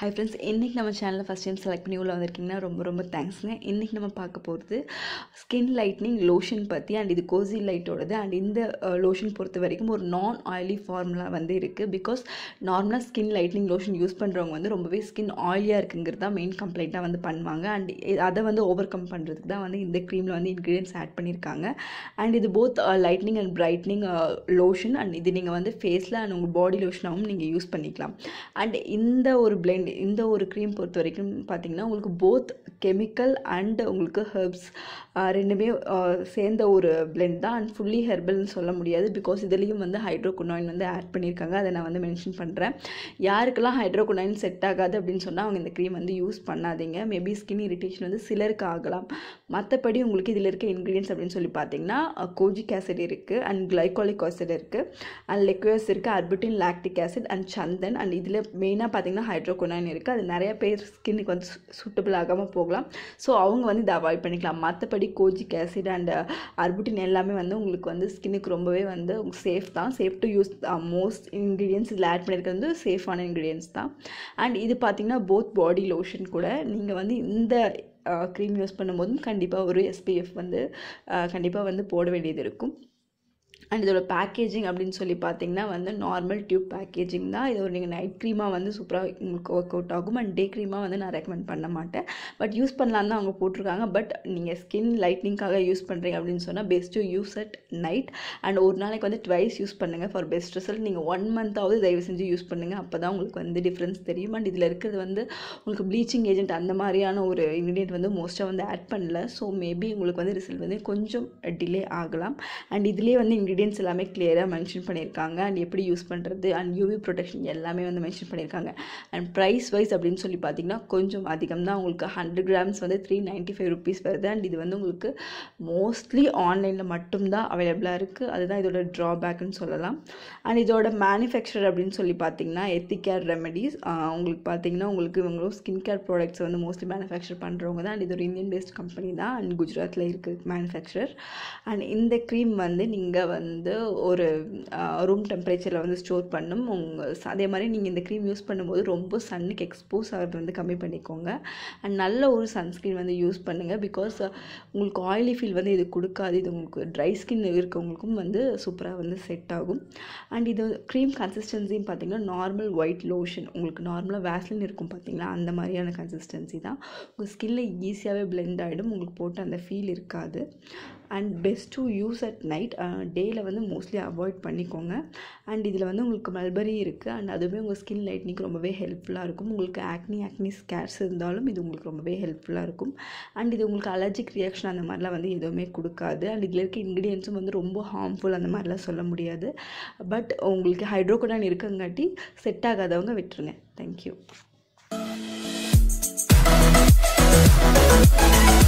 hi friends இன்றைக்கி நம்ம சேனலில் ஃபஸ்ட் டைம் செலக்ட் பண்ணி உள்ள வந்திருக்கீங்கன்னா ரொம்ப ரொம்ப தேங்க்ஸுங்க இன்றைக்கி நம்ம பார்க்க போகிறது ஸ்கின் லைட்னிங் லோஷன் பற்றி அண்ட் இது கோசி லைட்டோடது அண்ட் இந்த லோஷன் பொறுத்த வரைக்கும் ஒரு நான் ஆயிலி ஃபார்முலா வந்து இருக்குது பிகாஸ் நார்மலாக ஸ்கின் லைட்னிங் லோஷன் யூஸ் பண்ணுறவங்க வந்து ரொம்பவே ஸ்கின் ஆயிலியாக இருக்குங்கிறது தான் மெயின் கம்ப்ளைண்ட்டாக வந்து பண்ணுவாங்க அண்ட் அதை வந்து ஓவர் கம் பண்ணுறதுக்கு தான் வந்து இந்த க்ரீமில் வந்து இன்க்ரீடியன்ஸ் ஆட் பண்ணியிருக்காங்க அண்ட் இது both lightening and brightening lotion and இது நீங்கள் வந்து ஃபேஸில் அண்ட் உங்கள் பாடி லோஷனாகவும் நீங்கள் யூஸ் பண்ணிக்கலாம் அண்ட் இந்த ஒரு பிளெண்ட் இந்த ஒரு க்ரீம் பொறுத்த வரைக்கும் பார்த்தீங்கன்னா உங்களுக்கு போத் கெமிக்கல் அண்ட் உங்களுக்கு ஹெர்ப்ஸ் ரெண்டுமே சேர்ந்த ஒரு பிளெண்ட் தான் அண்ட் ஃபுல்லி ஹெர்பல்னு சொல்ல முடியாது பிகாஸ் இதுலேயும் வந்து ஹைட்ரோகுனாயின் வந்து ஆட் பண்ணியிருக்காங்க அதை நான் வந்து மென்ஷன் பண்ணுறேன் யாருக்கெல்லாம் ஹைட்ரோகுனாயின் செட் ஆகாது அப்படின்னு சொன்னால் அவங்க இந்த க்ரீம் வந்து யூஸ் பண்ணாதீங்க மேபி ஸ்கின் இரிட்டேஷன் வந்து சிலருக்கு ஆகலாம் மற்றபடி உங்களுக்கு இதில் இருக்க இன்க்ரீடியன்ஸ் அப்படின்னு சொல்லி பார்த்தீங்கன்னா கோஜிக் ஆசிட் இருக்குது அண்ட் கிளைகாலிக் ஆசிட் இருக்குது அண்ட் லெக்யூஸ் இருக்குது அர்பிட்டின் லாக்டிக் ஆசிட் அண்ட் சந்தன் அண்ட் இதில் மெயினாக பார்த்தீங்கன்னா ஹைட்ரோகொனாயின் இருக்குது அது நிறைய பேர் ஸ்கின்னுக்கு வந்து சூட்டபிள் ஆகாமல் போகலாம் ஸோ அவங்க வந்து இதை அவாய்ட் பண்ணிக்கலாம் மற்றபடி கோஜிக் ஆசிட் அண்ட் அர்பிட்டின் எல்லாமே வந்து உங்களுக்கு வந்து ஸ்கின்னுக்கு ரொம்பவே வந்து சேஃப் தான் safe to use most ingredients இதில் ஆட் பண்ணியிருக்கிறது வந்து சேஃபான இன்க்ரீடியன்ஸ் தான் அண்ட் இது பார்த்திங்கன்னா போத் பாடி லோஷன் கூட நீங்கள் வந்து இந்த க்ரீம் யூஸ் பண்ணும்போதும் கண்டிப்பாக ஒரு எஸ்பிஎஃப் வந்து கண்டிப்பாக வந்து போட வேண்டியது இருக்கும் அண்ட் இதோட பேக்கேஜிங் அப்படின்னு சொல்லி பார்த்தீங்கன்னா வந்து நார்மல் டியூப் பேக்கேஜிங் தான் இது ஒரு நீங்கள் நைட் க்ரீமாக வந்து சூப்பராக உங்களுக்கு ஒர்க் அவுட் ஆகும் அண்ட் டே க்ரீமாக வந்து நான் ரெக்கமெண்ட் பண்ண மாட்டேன் பட் யூஸ் பண்ணலாம் தான் அவங்க போட்டிருக்காங்க பட் நீங்கள் ஸ்கின் லைட்னிங்காக யூஸ் பண்ணுறீங்க அப்படின்னு சொன்னால் best to use at night and ஒரு நாளைக்கு வந்து ட்வைஸ் யூஸ் பண்ணுங்கள் ஃபார் பெஸ்ட் ரிசல்ட் நீங்கள் ஒன் மந்த்தாவது தயவு செஞ்சு யூஸ் பண்ணுங்கள் அப்போ தான் உங்களுக்கு வந்து டிஃப்ரென்ஸ் தெரியும் அண்ட் இதில் இருக்கிறது வந்து உங்களுக்கு ப்ளீச்சிங் ஏஜென்ட் அந்த மாதிரியான ஒரு இன்க்ரீடியன்ட் வந்து மோஸ்ட்டாக வந்து ஆட் பண்ணல ஸோ மேபி உங்களுக்கு வந்து ரிசல்ட் வந்து கொஞ்சம் டிலே ஆகலாம் அண்ட் இதுலேயே வந்து இன்க்ரீடியன்ட் இன்க்ரீடியன்ஸ் எல்லாமே கிளியராக மென்ஷன் பண்ணியிருக்காங்க அண்ட் எப்படி யூஸ் பண்ணுறது அண்ட் யூவி ப்ரொடெக்ஷன் எல்லாமே வந்து மென்ஷன் பண்ணியிருக்காங்க அண்ட் ப்ரைஸ் வைஸ் அப்படின்னு சொல்லி பார்த்தீங்கன்னா கொஞ்சம் அதிகம் தான் உங்களுக்கு ஹண்ட்ரட் கிராம்ஸ் வந்து த்ரீ நைன்ட்டி ஃபைவ் ருபீஸ் வருது அண்ட் இது வந்து உங்களுக்கு மோஸ்ட்லி ஆன்லைனில் மட்டும்தான் அவைலபிளாக இருக்குது அதுதான் இதோட ட்ராபேக்குன்னு சொல்லலாம் அண்ட் இதோட மேனுஃபேக்சர் அப்படின்னு சொல்லி பார்த்தீங்கன்னா எத்திகேர் ரெமெடிஸ் உங்களுக்கு பார்த்தீங்கன்னா உங்களுக்கு இவங்களும் ஸ்கின் கேர் ப்ராடக்ட்ஸ் வந்து மோஸ்ட்லி மேனுஃபேக்சர் பண்ணுறவங்க தான் அண்ட் இது ஒரு இந்தியன் பேஸ்ட் கம்பெனி தான் அண்ட் குஜராத்தில் இருக்குது மேனுஃபேக்சர் அண்ட் இந்த க்ரீம் வந்து நீங்கள் வந்து ஒரு ரூம் டெம்பரேச்சரில் வந்து ஸ்டோர் பண்ணும் உங்கள் அதே மாதிரி நீங்கள் இந்த க்ரீம் யூஸ் பண்ணும்போது ரொம்ப சன்னுக்கு எக்ஸ்போஸ் ஆகிறது வந்து கம்மி பண்ணிக்கோங்க அண்ட் நல்ல ஒரு சன்ஸ்க்ரீன் வந்து யூஸ் பண்ணுங்கள் பிகாஸ் உங்களுக்கு ஆயிலி ஃபீல் வந்து இது கொடுக்காது இது உங்களுக்கு ட்ரை ஸ்கின் இருக்கவங்களுக்கும் வந்து சூப்பராக வந்து செட் ஆகும் அண்ட் இது க்ரீம் கன்சிஸ்டன்சின்னு பார்த்தீங்கன்னா நார்மல் ஒயிட் லோஷன் உங்களுக்கு நார்மலாக வேஸ்லின் இருக்கும் பார்த்தீங்களா அந்த மாதிரியான கன்சிஸ்டன்சி தான் உங்கள் ஸ்கின்னில் ஈஸியாகவே பிளெண்ட் ஆகிடும் உங்களுக்கு போட்டு அந்த ஃபீல் இருக்காது and best to use at night டேயில் வந்து மோஸ்ட்லி அவாய்ட் பண்ணிக்கோங்க அண்ட் இதில் வந்து உங்களுக்கு மல்பரி இருக்குது அண்ட் அதுவுமே உங்கள் ஸ்கின் லைட்னிங்க்கு ரொம்பவே ஹெல்ப்ஃபுல்லாக இருக்கும் உங்களுக்கு ஆக்னி ஆக்னி ஸ்கேர்ஸ் இருந்தாலும் இது உங்களுக்கு ரொம்பவே ஹெல்ப்ஃபுல்லாக இருக்கும் அண்ட் இது உங்களுக்கு அலர்ஜிக் ரியாக்ஷன் அந்த மாதிரிலாம் வந்து எதுவுமே கொடுக்காது அண்ட் இதில் இருக்க இன்க்ரீடியன்ஸும் வந்து ரொம்ப ஹார்ம்ஃபுல் அந்த மாதிரிலாம் சொல்ல முடியாது பட் உங்களுக்கு ஹைட்ரோகோடான் இருக்கங்காட்டி செட் ஆகாதவங்க விட்டுருங்க தேங்க்யூ